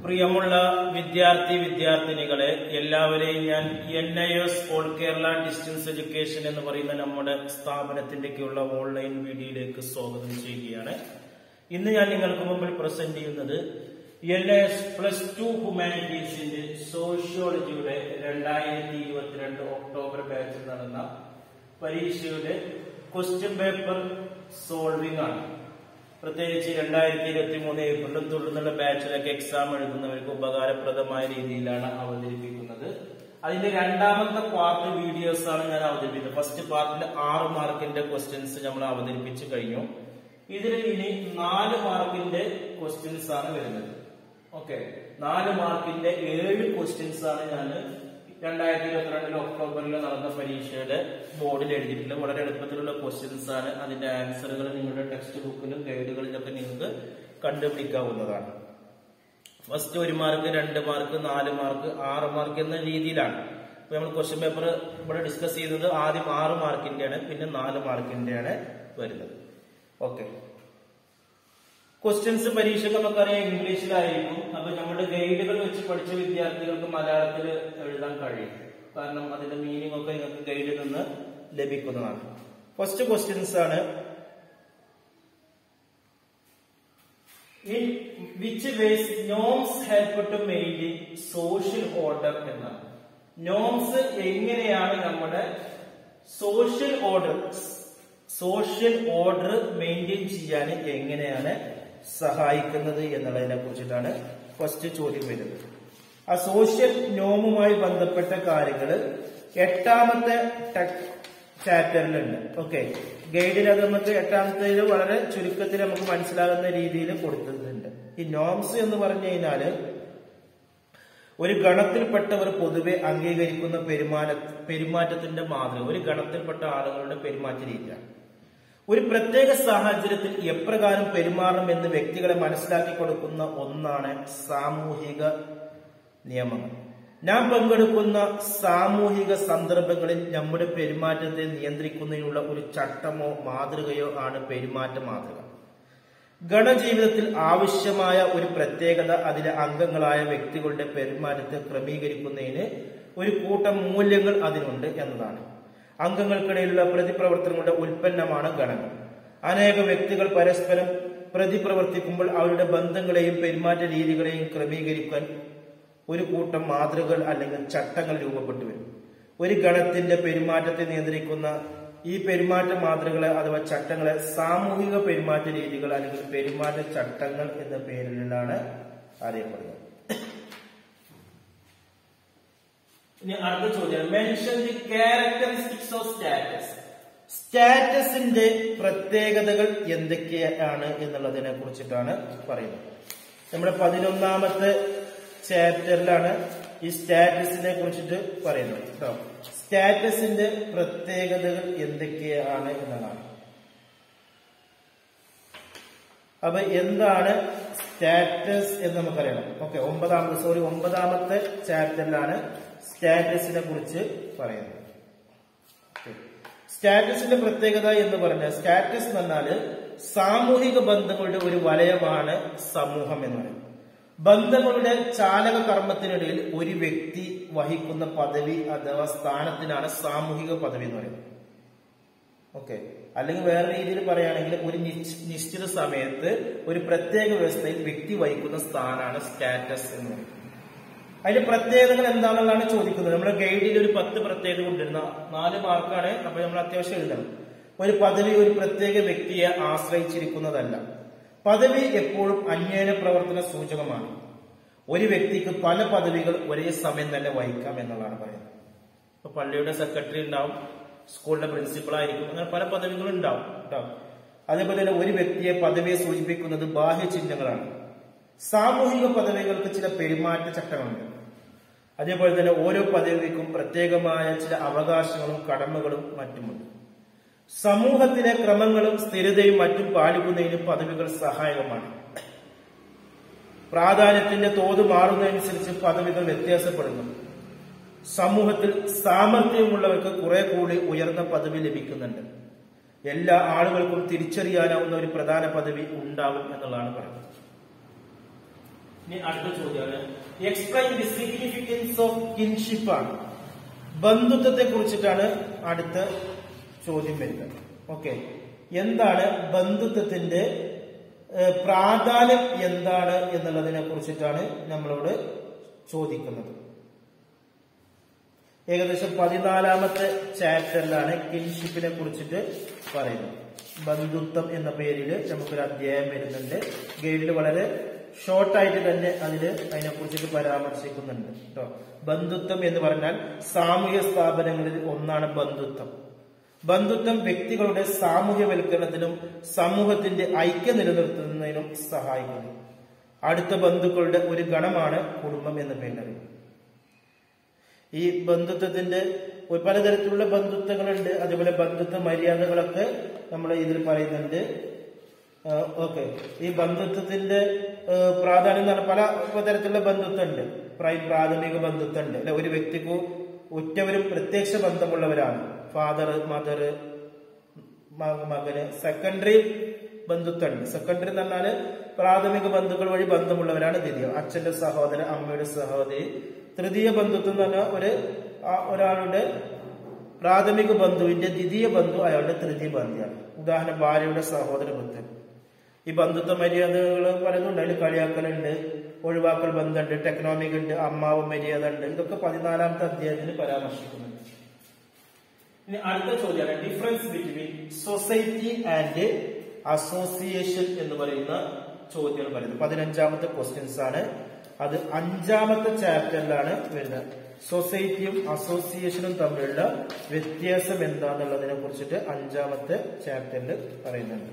പ്രിയമുള്ള വിദ്യാർത്ഥി വിദ്യാർത്ഥിനികളെ എല്ലാവരെയും ഞാൻ N I S all Kerala distance education എന്ന് പറയുന്ന നമ്മുടെ സ്ഥാപനത്തിന്റെയൊക്കെയുള്ള ഓൺലൈൻ വീഡിയോയിലേക്ക് സ്വാഗതം ചെയ്യുകയാണ് ഇന്ന് ഞാൻ നിങ്ങൾക്ക് മുമ്പിൽ പ്രസന്റ് ചെയ്യുന്നത് N I S plus two ഹ്യൂമാനിറ്റീസിന്റെ സോഷ്യോളജിയുടെ രണ്ടായിരത്തി ഇരുപത്തിരണ്ട് ഒക്ടോബർ ബാച്ചിൽ നടന്ന പരീക്ഷയുടെ ക്വസ്റ്റ്യൻ പേപ്പർ സോൾവിംഗ് ആണ് പ്രത്യേകിച്ച് രണ്ടായിരത്തി ഇരുപത്തി മൂന്ന് ഏപ്രിലും തുടർന്നുള്ള ബാച്ചിലൊക്കെ എക്സാം എഴുതുന്നവർക്ക് ഉപകാരപ്രദമായ രീതിയിലാണ് അവതരിപ്പിക്കുന്നത് അതിന്റെ രണ്ടാമത്തെ പാർട്ട് വീഡിയോസ് ആണ് ഞാൻ അവതരിപ്പിക്കുന്നത് ഫസ്റ്റ് പാർട്ടിൽ ആറ് മാർക്കിന്റെ ക്വസ്റ്റ്യൻസ് നമ്മൾ അവതരിപ്പിച്ചു കഴിഞ്ഞു ഇതിൽ ഇനി നാല് മാർക്കിന്റെ ക്വസ്റ്റ്യൻസ് ആണ് വരുന്നത് ഓക്കെ നാല് മാർക്കിന്റെ ഏഴ് ക്വസ്റ്റ്യൻസ് ആണ് ഞാൻ രണ്ടായിരത്തി ഇരുപത്തിരണ്ടിൽ ഒക്ടോബറിൽ നടന്ന പരീക്ഷയുടെ ബോർഡിൽ എഴുതിയിട്ടുള്ളത് വളരെ എളുപ്പത്തിലുള്ള ക്വസ്റ്റ്യൻസ് ആണ് അതിന്റെ ആൻസറുകൾ നിങ്ങളുടെ ടെക്സ്റ്റ് ബുക്കിലും ഗൈഡുകളിലൊക്കെ നിങ്ങൾക്ക് കണ്ടുപിടിക്കാവുന്നതാണ് ഫസ്റ്റ് ഒരു മാർക്ക് രണ്ട് മാർക്ക് നാല് മാർക്ക് ആറ് മാർക്ക് എന്ന രീതിയിലാണ് ഇപ്പൊ നമ്മൾ ക്വസ്റ്റ്യൻ പേപ്പർ ഇവിടെ ഡിസ്കസ് ചെയ്തത് ആദ്യം ആറ് മാർക്കിന്റെയാണ് പിന്നെ നാല് മാർക്കിന്റെയാണ് വരുന്നത് ഓക്കെ ക്വസ്റ്റ്യൻസ് പരീക്ഷയ്ക്ക് നമുക്കറിയാം ഇംഗ്ലീഷിലായിരിക്കും അപ്പൊ നമ്മുടെ ഗൈഡുകൾ വെച്ച് പഠിച്ച വിദ്യാർത്ഥികൾക്ക് മലയാളത്തിൽ എഴുതാൻ കഴിയും കാരണം അതിന്റെ മീനിങ് ഒക്കെ നിങ്ങൾക്ക് ഗൈഡിൽ നിന്ന് ലഭിക്കുന്നതാണ് ഫസ്റ്റ് ക്വസ്റ്റ്യൻസ് ആണ് in which ways norms help to maintain social order എന്നാണ് നോംസ് എങ്ങനെയാണ് നമ്മുടെ social order social order maintain ചെയ്യാൻ എങ്ങനെയാണ് സഹായിക്കുന്നത് എന്നുള്ളതിനെ കുറിച്ചിട്ടാണ് ഫസ്റ്റ് ചോദ്യം വരുന്നത് ആ സോഷ്യൽ നോമുമായി ബന്ധപ്പെട്ട കാര്യങ്ങൾ എട്ടാമത്തെ ചാപ്റ്ററിലുണ്ട് ഓക്കെ ഗൈഡിൽ അത് നമുക്ക് എട്ടാമത്തേത് വളരെ ചുരുക്കത്തിൽ നമുക്ക് മനസ്സിലാകുന്ന രീതിയിൽ കൊടുത്തിട്ടുണ്ട് ഈ നോംസ് എന്ന് പറഞ്ഞു കഴിഞ്ഞാല് ഒരു ഗണത്തിൽപ്പെട്ടവർ പൊതുവെ അംഗീകരിക്കുന്ന പെരുമാറ്റ പെരുമാറ്റത്തിന്റെ മാതൃക ഒരു ഗണത്തിൽപ്പെട്ട ആളുകളുടെ പെരുമാറ്റ രീതിയാണ് ഒരു പ്രത്യേക സാഹചര്യത്തിൽ എപ്രകാരം പെരുമാറണം എന്ന് വ്യക്തികളെ മനസ്സിലാക്കി കൊടുക്കുന്ന ഒന്നാണ് സാമൂഹിക നിയമങ്ങൾ നാം പങ്കെടുക്കുന്ന സാമൂഹിക സന്ദർഭങ്ങളിൽ നമ്മുടെ പെരുമാറ്റത്തെ നിയന്ത്രിക്കുന്നതിനുള്ള ഒരു ചട്ടമോ മാതൃകയോ ആണ് പെരുമാറ്റ മാതൃക ഗണജീവിതത്തിൽ ആവശ്യമായ ഒരു പ്രത്യേകത അതിലെ അംഗങ്ങളായ വ്യക്തികളുടെ പെരുമാറ്റത്തെ ക്രമീകരിക്കുന്നതിന് ഒരു കൂട്ടം മൂല്യങ്ങൾ അതിനുണ്ട് എന്നതാണ് അംഗങ്ങൾക്കിടയിലുള്ള പ്രതിപ്രവർത്തനങ്ങളുടെ ഉൽപ്പന്നമാണ് ഗണങ്ങൾ അനേക വ്യക്തികൾ പരസ്പരം പ്രതിപ്രവർത്തിക്കുമ്പോൾ അവരുടെ ബന്ധങ്ങളെയും പെരുമാറ്റ രീതികളെയും ക്രമീകരിക്കാൻ ഒരു കൂട്ടം മാതൃകൾ അല്ലെങ്കിൽ ചട്ടങ്ങൾ രൂപപ്പെട്ടു വരും ഒരു ഗണത്തിന്റെ പെരുമാറ്റത്തെ നിയന്ത്രിക്കുന്ന ഈ പെരുമാറ്റ മാതൃകളെ അഥവാ ചട്ടങ്ങളെ സാമൂഹിക പെരുമാറ്റ രീതികൾ അല്ലെങ്കിൽ പെരുമാറ്റ ചട്ടങ്ങൾ എന്ന പേരിലാണ് അറിയപ്പെടുന്നത് ഇനി അടുത്ത ചോദ്യം mention the characteristics of status സ്റ്റാറ്റസിന്റെ പ്രത്യേകതകൾ എന്തൊക്കെയാണ് എന്നുള്ളതിനെ കുറിച്ചിട്ടാണ് പറയുന്നത് നമ്മുടെ പതിനൊന്നാമത്തെ ചാപ്റ്ററിലാണ് ഈ സ്റ്റാറ്റസിനെ കുറിച്ചിട്ട് പറയുന്നത് കേട്ടോ സ്റ്റാറ്റസിന്റെ പ്രത്യേകതകൾ എന്തൊക്കെയാണ് എന്നതാണ് അപ്പൊ എന്താണ് സ്റ്റാറ്റസ് എന്ന് നമുക്കറിയണം ഓക്കെ ഒമ്പതാമത്തെ സോറി ഒമ്പതാമത്തെ ചാപ്റ്ററിലാണ് സ്റ്റാറ്റസിനെ കുറിച്ച് പറയുന്നത് സ്റ്റാറ്റസിന്റെ പ്രത്യേകത എന്ന് പറഞ്ഞാൽ സ്റ്റാറ്റസ് എന്ന് പറഞ്ഞാല് സാമൂഹിക ബന്ധങ്ങളുടെ ഒരു വലയമാണ് സമൂഹം എന്ന് പറയുന്നത് ബന്ധങ്ങളുടെ ചാലക കർമ്മത്തിനിടയിൽ ഒരു വ്യക്തി വഹിക്കുന്ന പദവി അഥവാ സ്ഥാനത്തിനാണ് സാമൂഹിക പദവി എന്ന് പറയുന്നത് ഓക്കെ അല്ലെങ്കിൽ വേറെ രീതിയിൽ പറയുകയാണെങ്കിൽ ഒരു നിശ്ചിത സമയത്ത് ഒരു പ്രത്യേക വ്യവസ്ഥയിൽ വ്യക്തി വഹിക്കുന്ന സ്ഥാനമാണ് സ്റ്റാറ്റസ് എന്ന് പറയുന്നത് അതിന്റെ പ്രത്യേകതകൾ എന്താണെന്നാണ് ചോദിക്കുന്നത് നമ്മുടെ ഗൈഡിൽ ഒരു പത്ത് പ്രത്യേകത കൊണ്ടിരുന്ന നാല് മാർക്കാണ് അപ്പൊ നമ്മൾ അത്യാവശ്യം എഴുതണം ഒരു പദവി ഒരു പ്രത്യേക വ്യക്തിയെ ആശ്രയിച്ചിരിക്കുന്നതല്ല പദവി എപ്പോഴും അന്വേന പ്രവർത്തന സൂചകമാണ് ഒരു വ്യക്തിക്ക് പല പദവികൾ ഒരേ സമയം തന്നെ വഹിക്കാം എന്നുള്ളതാണ് പറയുന്നത് ഇപ്പൊ പള്ളിയുടെ സെക്രട്ടറി ഉണ്ടാവും സ്കൂളിന്റെ പ്രിൻസിപ്പൾ ആയിരിക്കും അങ്ങനെ പല പദവികളും ഉണ്ടാവും കേട്ടോ അതേപോലെ തന്നെ ഒരു വ്യക്തിയെ പദവിയെ സൂചിപ്പിക്കുന്നത് ബാഹ്യ ചിഹ്നങ്ങളാണ് സാമൂഹിക പദവികൾക്ക് ചില പെരുമാറ്റ ചട്ടങ്ങളുണ്ട് അതേപോലെ തന്നെ ഓരോ പദവിക്കും പ്രത്യേകമായ ചില അവകാശങ്ങളും കടമകളും മറ്റുമുണ്ട് സമൂഹത്തിലെ ക്രമങ്ങളും സ്ഥിരതയും മറ്റും പാലിക്കുന്നതിന് പദവികൾ സഹായകമാണ് പ്രാധാന്യത്തിന്റെ തോത് മാറുന്നതനുസരിച്ച് പദവികൾ വ്യത്യാസപ്പെടുന്നു സമൂഹത്തിൽ സാമർഥ്യമുള്ളവർക്ക് കുറെ കൂടി ഉയർന്ന പദവി ലഭിക്കുന്നുണ്ട് എല്ലാ ആളുകൾക്കും തിരിച്ചറിയാനാവുന്ന ഒരു പ്രധാന പദവി ഉണ്ടാവും എന്നുള്ളതാണ് പറയുന്നത് ഇനി അടുത്ത ചോദ്യമാണ് explain the significance of kinship ആണ് ബന്ധുത്വത്തെ കുറിച്ചിട്ടാണ് അടുത്ത ചോദ്യം വരുന്നത് ഓക്കെ എന്താണ് ബന്ധുത്വത്തിന്റെ ഏഹ്, പ്രാധാന്യം എന്താണ് എന്നുള്ളതിനെ കുറിച്ചിട്ടാണ് നമ്മളോട് ചോദിക്കുന്നത് ഏകദേശം പതിനാലാമത്തെ ചാപ്റ്ററിലാണ് കിൻഷിപ്പിനെ കുറിച്ചിട്ട് പറയുന്നത് ബന്ധുത്വം എന്ന പേരിൽ നമുക്കൊരു അധ്യായം വരുന്നുണ്ട് ഗൈഡിൽ വളരെ ഷോർട്ടായിട്ട് തന്നെ അതില് അതിനെ കുറിച്ചിട്ട് പരാമർശിക്കുന്നുണ്ട് കേട്ടോ ബന്ധുത്വം എന്ന് പറഞ്ഞാൽ സാമൂഹ്യ സ്ഥാപനങ്ങളിൽ ഒന്നാണ് ബന്ധുത്വം ബന്ധുത്വം വ്യക്തികളുടെ സാമൂഹ്യവൽക്കരണത്തിനും സമൂഹത്തിന്റെ ഐക്യം നിലനിർത്തുന്നതിനും സഹായിക്കുന്നു അടുത്ത ബന്ധുക്കളുടെ ഒരു ഗണമാണ് കുടുംബം എന്ന് പേരറിയുന്നത് ഈ ബന്ധുത്വത്തിന്റെ ഒരു പലതരത്തിലുള്ള ബന്ധുത്വങ്ങളുണ്ട് അതേപോലെ ബന്ധുത്വ മര്യാദകളൊക്കെ നമ്മൾ ഇതിൽ പറയുന്നുണ്ട് ഓക്കെ ഈ ബന്ധുത്വത്തിന്റെ ആ, പ്രാധാന്യം എന്ന് പറഞ്ഞാൽ പല തരത്തിലുള്ള ബന്ധുത്വം ഉണ്ട് പ്രായ പ്രാഥമിക ബന്ധുത്വം ഉണ്ട് അല്ലെ ഒരു വ്യക്തിക്ക് ഒറ്റവരും പ്രത്യക്ഷ ബന്ധമുള്ളവരാണ് ഫാദർ മദർ മകന് സെക്കൻഡറി ബന്ധുത്വം ഉണ്ട് സെക്കൻഡറി എന്ന് പറഞ്ഞാല് പ്രാഥമിക ബന്ധുക്കൾ വഴി ബന്ധമുള്ളവരാണ് ദ്വിതീയം അച്ഛന്റെ സഹോദരൻ അമ്മയുടെ സഹോദരി തൃതീയ ബന്ധുത്വം എന്ന് പറഞ്ഞാൽ ഒരു ആ- ഒരാളുടെ പ്രാഥമിക ബന്ധുവിന്റെ ദ്വിതീയ ബന്ധു അയാളുടെ തൃതീയ ബന്ധുവാണ് ഉദാഹരണം ഭാര്യയുടെ സഹോദര ബന്ധു ഈ ബന്ധുത്വ മര്യാദകൾ പലതും ഉണ്ട് അതിൽ കളിയാക്കലുണ്ട് ഒഴിവാക്കൽ ബന്ധമുണ്ട് ടെക്നോമിക് ഉണ്ട് അമ്മാവ് മര്യാദ ഉണ്ട് ഇതൊക്കെ പതിനാലാമത്തെ അധ്യായത്തിൽ പരാമർശിക്കുന്നുണ്ട് ഇനി അടുത്ത ചോദ്യമാണ് difference between society and association എന്ന് പറയുന്ന ചോദ്യങ്ങൾ പറയുന്നത് പതിനഞ്ചാമത്തെ ക്വസ്റ്റ്യൻസ് ആണ് അത് അഞ്ചാമത്തെ ചാപ്റ്ററിലാണ് വരുന്നത് സൊസൈറ്റിയും അസോസിയേഷനും തമ്മിലുള്ള വ്യത്യാസം എന്താന്നുള്ളതിനെ കുറിച്ചിട്ട് അഞ്ചാമത്തെ ചാപ്റ്ററിൽ പറയുന്നുണ്ട്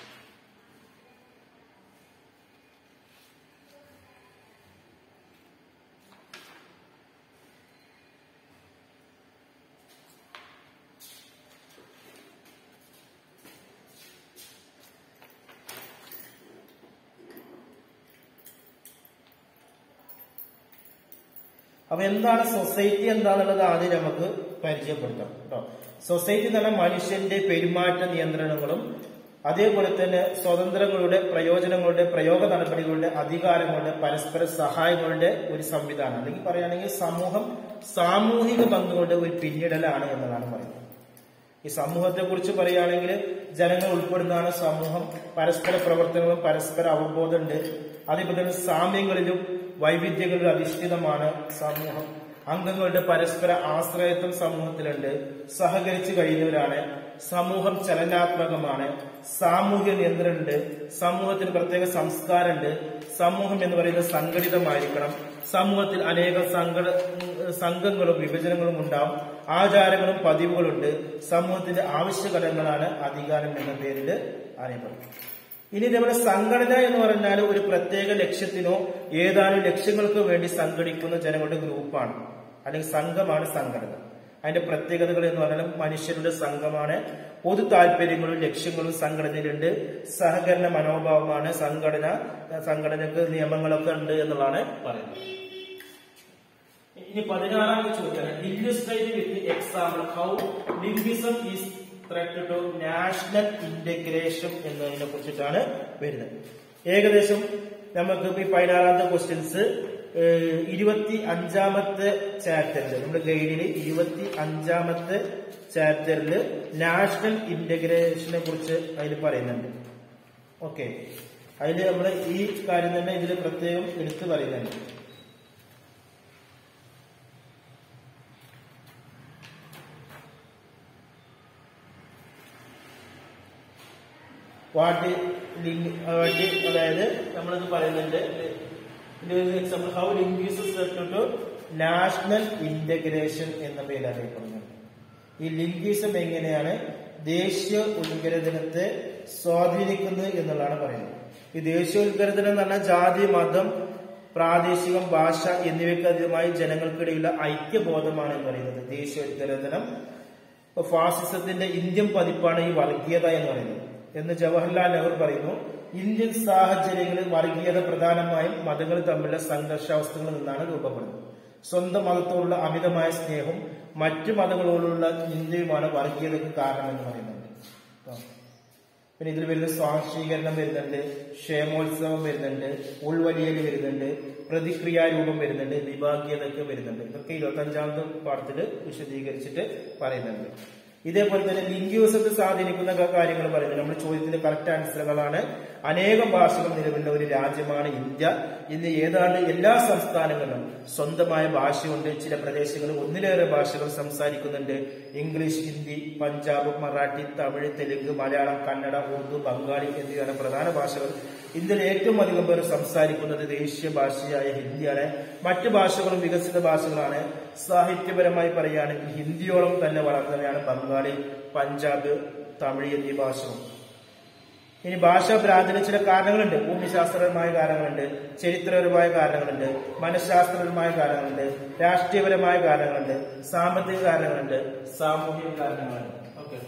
അപ്പൊ എന്താണ് സൊസൈറ്റി എന്താണെന്നുള്ളത് ആദ്യം നമുക്ക് പരിചയപ്പെടുത്താം കേട്ടോ സൊസൈറ്റി എന്ന് പറഞ്ഞാൽ മനുഷ്യന്റെ പെരുമാറ്റ നിയന്ത്രണങ്ങളും അതേപോലെ തന്നെ സ്വതന്ത്രങ്ങളുടെ പ്രയോജനങ്ങളുടെ പ്രയോഗ നടപടികളുടെ അധികാരങ്ങളുടെ പരസ്പര സഹായങ്ങളുടെ ഒരു സംവിധാനം അല്ലെങ്കിൽ പറയുകയാണെങ്കിൽ സമൂഹം സാമൂഹിക ബന്ധങ്ങളുടെ ഒരു പിന്നിടലാണ് എന്നതാണ് പറയുന്നത് ഈ സമൂഹത്തെ കുറിച്ച് പറയുകയാണെങ്കിൽ ജനങ്ങൾ ഉൾപ്പെടുന്നതാണ് സമൂഹം പരസ്പര പ്രവർത്തനങ്ങളും പരസ്പര അവബോധമുണ്ട് അതേപോലെ തന്നെ സാമ്യങ്ങളിലും വൈവിധ്യങ്ങളിലും അധിഷ്ഠിതമാണ് സമൂഹം അംഗങ്ങളുടെ പരസ്പര ആശ്രയത്വം സമൂഹത്തിലുണ്ട് സഹകരിച്ചു കഴിയുന്നവരാണ് സമൂഹം ചലനാത്മകമാണ് സാമൂഹ്യ നിയന്ത്രണമുണ്ട് സമൂഹത്തിന് പ്രത്യേക സംസ്കാരമുണ്ട് സമൂഹം എന്ന് പറയുന്നത് സംഘടിതമായിരിക്കണം സമൂഹത്തിൽ അനേകം സംഘട സംഘങ്ങളും വിഭജനങ്ങളും ഉണ്ടാവും ആചാരങ്ങളും പതിവുകളുണ്ട് സമൂഹത്തിന്റെ ആവശ്യഘടകങ്ങളാണ് അധികാരം എന്ന പേരിൽ അറിയപ്പെടുന്നത് ഇനി ഇതേപോലെ സംഘടന എന്ന് പറഞ്ഞാൽ ഒരു പ്രത്യേക ലക്ഷ്യത്തിനോ ഏതാനും ലക്ഷ്യങ്ങൾക്കോ വേണ്ടി സംഘടിക്കുന്ന ജനങ്ങളുടെ ഗ്രൂപ്പാണ് അല്ലെങ്കിൽ സംഘമാണ് സംഘടന അതിന്റെ പ്രത്യേകതകൾ എന്ന് പറഞ്ഞാൽ മനുഷ്യരുടെ സംഘമാണ് പൊതു താല്പര്യങ്ങളും ലക്ഷ്യങ്ങളും സംഘടനയിലുണ്ട് സഹകരണ മനോഭാവമാണ് സംഘടന സംഘടനക്ക് നിയമങ്ങളൊക്കെ ഉണ്ട് എന്നുള്ളതാണ് പറയുന്നത് ഇനി പതിനാറാമത്തെ ചോദ്യമാണ് illustrate with example how linguism is threat to national integration എന്നതിനെ കുറിച്ചിട്ടാണ് വരുന്നത് ഏകദേശം നമുക്ക് ഈ പതിനാറാമത്തെ ക്വസ്റ്റ്യൻസ് ഇരുപത്തി അഞ്ചാമത്തെ ചാപ്റ്ററിൽ നമ്മുടെ ഗൈഡിൽ ഇരുപത്തി അഞ്ചാമത്തെ ചാപ്റ്ററിൽ നാഷണൽ ഇന്റഗ്രേഷനെ കുറിച്ച് അതിൽ പറയുന്നുണ്ട് ഓക്കെ അതിൽ നമ്മൾ ഈ കാര്യം തന്നെ ഇതിൽ പ്രത്യേകം എടുത്തു പറയുന്നുണ്ട് വാട്ട് ലിംഗ് വാട്ട് അതായത് നമ്മളിത് പറയുന്നുണ്ട് example how linguism to national integration എന്ന പേര് അറിയപ്പെടുന്നുണ്ട് ഈ ലിംഗ്വിസം എങ്ങനെയാണ് ദേശീയ ഉത്ഗ്രഥനത്തെ സ്വാധീനിക്കുന്നത് എന്നുള്ളതാണ് പറയുന്നത് ഈ ദേശീയ ഉത്ഗ്രഥനം എന്ന് പറഞ്ഞാൽ ജാതി മതം പ്രാദേശികം ഭാഷ എന്നിവയ്ക്ക് അതീതമായി ജനങ്ങൾക്കിടയിലുള്ള ഐക്യബോധമാണ് എന്ന് പറയുന്നത് ദേശീയ ഉത്ഗ്രഥനം ഫാസിസത്തിന്റെ ഇന്ത്യൻ പതിപ്പാണ് ഈ വർഗീയത എന്ന് പറയുന്നത് എന്ന് ജവഹർലാൽ നെഹ്റു പറയുന്നു ഇന്ത്യൻ സാഹചര്യങ്ങളിൽ വർഗീയത പ്രധാനമായും മതങ്ങൾ തമ്മിലുള്ള സംഘർഷാവസ്ഥകളിൽ നിന്നാണ് രൂപപ്പെടുന്നത് സ്വന്തം മതത്തോടുള്ള അമിതമായ സ്നേഹവും മറ്റു മതങ്ങളോടുള്ള നിന്ദയുമാണ് വർഗീയതയ്ക്ക് കാരണമെന്ന് പറയുന്നത് പിന്നെ ഇതിൽ വരുന്ന സ്വാംശീകരണം വരുന്നുണ്ട് ക്ഷേമോത്സവം വരുന്നുണ്ട് ഉൾവലിയൽ വരുന്നുണ്ട് പ്രതിക്രിയാരൂപം വരുന്നുണ്ട് വിഭാഗീയതൊക്കെ വരുന്നുണ്ട് ഇതൊക്കെ ഇരുപത്തി അഞ്ചാമത്തെ പാഠത്തിൽ വിശദീകരിച്ചിട്ട് പറയുന്നുണ്ട് ഇതേപോലെ തന്നെ ലിംഗ്യൂസത്തെ സ്വാധീനിക്കുന്ന ക- കാര്യങ്ങൾ പറയുന്നത് നമ്മുടെ ചോദ്യത്തിന്റെ കറക്റ്റ് ആൻസറുകളാണ് അനേകം ഭാഷകൾ നിലവിലുള്ള ഒരു രാജ്യമാണ് ഇന്ത്യ ഇന്ന് ഏതാണ്ട് എല്ലാ സംസ്ഥാനങ്ങളിലും സ്വന്തമായ ഭാഷയുണ്ട് ചില പ്രദേശങ്ങളിൽ ഒന്നിലേറെ ഭാഷകൾ സംസാരിക്കുന്നുണ്ട് ഇംഗ്ലീഷ് ഹിന്ദി പഞ്ചാബ് മറാഠി തമിഴ് തെലുങ്ക് മലയാളം കന്നഡ ഉറുദു ബംഗാളി എന്നിവയാണ് പ്രധാന ഭാഷകൾ ഇന്ത്യയിൽ ഏറ്റവും അധികം പേർ സംസാരിക്കുന്നത് ദേശീയ ഭാഷയായ ഹിന്ദിയാണ് മറ്റു ഭാഷകളും വികസിത ഭാഷകളാണ് സാഹിത്യപരമായി പറയുകയാണെങ്കിൽ ഹിന്ദിയോളം തന്നെ വളർന്നവയാണ് ബംഗാളി പഞ്ചാബ് തമിഴ് എന്നീ ഭാഷകൾ ഇനി ഭാഷാ ഭ്രാന്തിന് ചില കാരണങ്ങളുണ്ട് ഭൂമിശാസ്ത്രപരമായ കാരണങ്ങളുണ്ട് ചരിത്രപരമായ കാരണങ്ങളുണ്ട് മനഃശാസ്ത്രപരമായ കാരണങ്ങളുണ്ട് രാഷ്ട്രീയപരമായ കാരണങ്ങളുണ്ട് സാമ്പത്തിക കാരണങ്ങളുണ്ട് സാമൂഹിക കാരണങ്ങളുണ്ട് ഓക്കെ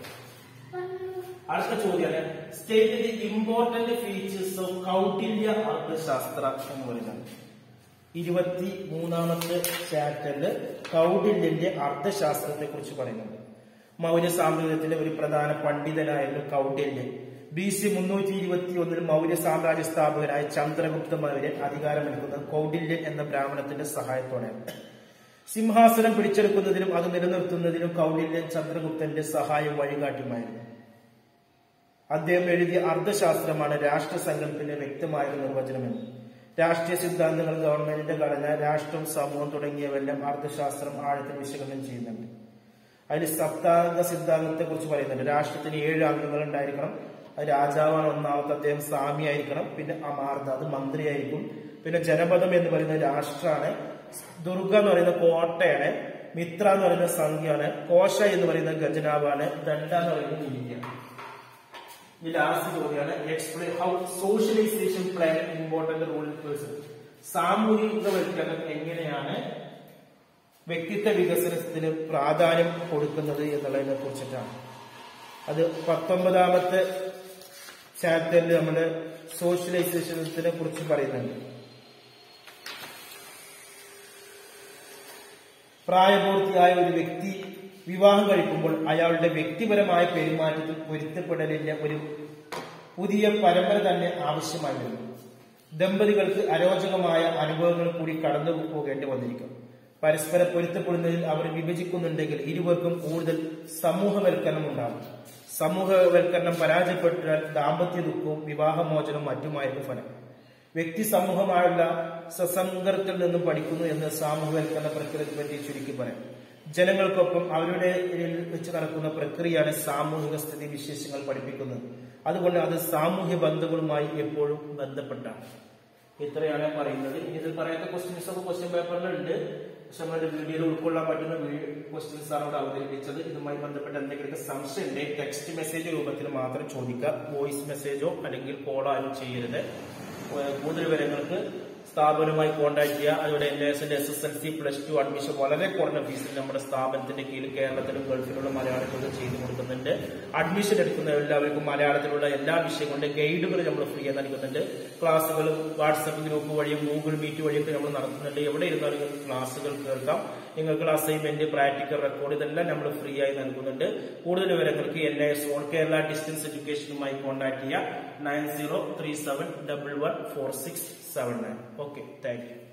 അടുത്ത ചോദ്യമാണ് state the important features of Kautilya Arthashastra എന്ന് പറയുന്നത് ഇരുപത്തി മൂന്നാമത്തെ ചാപ്റ്ററിൽ കൗടില്യന്റെ അർത്ഥശാസ്ത്രത്തെ കുറിച്ച് പറയുന്നുണ്ട് മൗര്യ സാമ്രാജ്യത്തിലെ ഒരു പ്രധാന പണ്ഡിതനായിരുന്നു കൗടില്യൻ ബി സി മുന്നൂറ്റി ഇരുപത്തി ഒന്നിൽ മൗര്യ സാമ്രാജ്യ സ്ഥാപകനായ ചന്ദ്രഗുപ്ത മൗര്യൻ അധികാരമെടുക്കുന്നത് കൗടില്യൻ എന്ന ബ്രാഹ്മണത്തിന്റെ സഹായത്തോടെയാണ് സിംഹാസനം പിടിച്ചെടുക്കുന്നതിനും അത് നിലനിർത്തുന്നതിനും കൗടില്യൻ ചന്ദ്രഗുപ്തന്റെ സഹായം വഴികാട്ടിയുമായിരുന്നു അദ്ദേഹം എഴുതിയ അർത്ഥശാസ്ത്രമാണ് രാഷ്ട്രസങ്കല്പത്തിന്റെ വ്യക്തമായ ഒരു നിർവചനമെന്ന് രാഷ്ട്രീയ സിദ്ധാന്തങ്ങൾ ഗവൺമെന്റിന്റെ ഘടന രാഷ്ട്രം സമൂഹം തുടങ്ങിയവെല്ലാം അർത്ഥശാസ്ത്രം ആഴത്തിൽ വിശകലനം ചെയ്യുന്നുണ്ട് അതിൽ സപ്താംഗ സിദ്ധാന്തത്തെ കുറിച്ച് പറയുന്നുണ്ട് രാഷ്ട്രത്തിന് ഏഴ് അംഗങ്ങൾ ഉണ്ടായിരിക്കണം അത് രാജാവാണ് ഒന്നാമത്തെ അദ്ദേഹം സ്വാമി ആയിരിക്കണം പിന്നെ അമാർദ അത് മന്ത്രിയായിരിക്കും പിന്നെ ജനപദം എന്ന് പറയുന്നത് രാഷ്ട്രമാണ് ദുർഗ എന്ന് പറയുന്ന കോട്ടയാണ് മിത്ര എന്ന് പറയുന്ന സംഖ്യയാണ് കോശ എന്ന് പറയുന്നത് ഖജനാവാണ് ദണ്ഡ എന്ന് പറയുന്നത് നീതിയാണ് ഈ ലാസ്റ്റ് ചോദ്യമാണ് explain how socialization play important role in person സാമൂഹികവൽക്കരണം എങ്ങനെയാണ് വ്യക്തിത്വ വികസനത്തിന് പ്രാധാന്യം കൊടുക്കുന്നത് എന്നുള്ളതിനെ കുറിച്ചിട്ടാണ് അത് പത്തൊമ്പതാമത്തെ ചാപ്റ്ററിൽ നമ്മൾ സോഷ്യലൈസേഷനെ കുറിച്ച് പറയുന്നുണ്ട് പ്രായപൂർത്തിയായ ഒരു വ്യക്തി വിവാഹം കഴിക്കുമ്പോൾ അയാളുടെ വ്യക്തിപരമായ പെരുമാറ്റത്തിൽ പൊരുത്തപ്പെടലിന്റെ ഒരു പുതിയ പരമ്പര തന്നെ ആവശ്യമായി വരുന്നു ദമ്പതികൾക്ക് അരോചകമായ അനുഭവങ്ങൾ കൂടി കടന്നു പോകേണ്ടി വന്നിരിക്കും പരസ്പരം പൊരുത്തപ്പെടുന്നതിൽ അവർ വിഭജിക്കുന്നുണ്ടെങ്കിൽ ഇരുവർക്കും കൂടുതൽ സമൂഹവൽക്കരണം ഉണ്ടാകും സമൂഹവൽക്കരണം പരാജയപ്പെട്ടാൽ ദാമ്പത്യ ദുഃഖവും വിവാഹമോചനവും മറ്റുമായിരിക്കും ഫലം വ്യക്തി സമൂഹമായുള്ള സസംഗത്തിൽ നിന്നും പഠിക്കുന്നു എന്ന് സാമൂഹ്യവൽക്കരണ പ്രക്രിയയെ പറ്റി ചുരുക്കി പറയാം ജനങ്ങൾക്കൊപ്പം അവരുടെ ഇടയിൽ വെച്ച് നടക്കുന്ന പ്രക്രിയയാണ് സാമൂഹിക സ്ഥിതി വിശേഷങ്ങൾ പഠിപ്പിക്കുന്നത് അതുകൊണ്ട് അത് സാമൂഹ്യ ബന്ധങ്ങളുമായി എപ്പോഴും ബന്ധപ്പെട്ടാണ് ഇത്രയാണ് പറയുന്നത് ഇനി ഇതിൽ പറയാത്ത ക്വസ്റ്റ്യൻസ് ഒക്കെ ക്വസ്റ്റ്യൻ പേപ്പറിലുണ്ട് പക്ഷെ നമ്മുടെ വീഡിയോയിൽ ഉൾക്കൊള്ളാൻ പറ്റുന്ന ക്വസ്റ്റ്യൻസ് ആണ് ഇവിടെ അവതരിപ്പിച്ചത് ഇതുമായി ബന്ധപ്പെട്ട എന്തെങ്കിലും സംശയം ഉണ്ടെങ്കിൽ ടെക്സ്റ്റ് മെസ്സേജ് രൂപത്തിൽ മാത്രം ചോദിക്കുക വോയിസ് മെസ്സേജോ അല്ലെങ്കിൽ കോളോ ആരും ചെയ്യരുത് ഏഹ് കൂടുതൽ വിവരങ്ങൾക്ക് സ്ഥാപനവുമായി കോൺടാക്ട് ചെയ്യുക അതുപോലെ N S S S L C plus two admission വളരെ കുറഞ്ഞ ഫീസിൽ നമ്മുടെ സ്ഥാപനത്തിന്റെ കീഴിൽ കേരളത്തിലും ഗൾഫിലുള്ള മലയാളത്തിലും ചെയ്തു കൊടുക്കുന്നുണ്ട് അഡ്മിഷൻ എടുക്കുന്ന എല്ലാവർക്കും മലയാളത്തിലുള്ള എല്ലാ വിഷയങ്ങളുടെ ഗൈഡുകൾ നമ്മൾ ഫ്രീ ആയി നൽകുന്നുണ്ട് ക്ലാസ്സുകൾ വാട്സപ്പ് ഗ്രൂപ്പ് വഴിയും ഗൂഗിൾ മീറ്റ് വഴിയൊക്കെ നമ്മൾ നടത്തുന്നുണ്ട് എവിടെ ഇരുന്നാലും നിങ്ങൾക്ക് ക്ലാസ്സുകൾ കേൾക്കാം നിങ്ങൾക്ക് അസൈൻമെന്റ് പ്രാക്ടിക്കൽ റെക്കോർഡ് ഇതെല്ലാം നമ്മൾ ഫ്രീ ആയി നൽകുന്നുണ്ട് കൂടുതൽ വിവരങ്ങൾക്ക് N S all Kerala distance എഡ്യൂക്കേഷനുമായി കോൺടാക്ട് ചെയ്യുക nine zero three seven double one four six seven nine okay thank U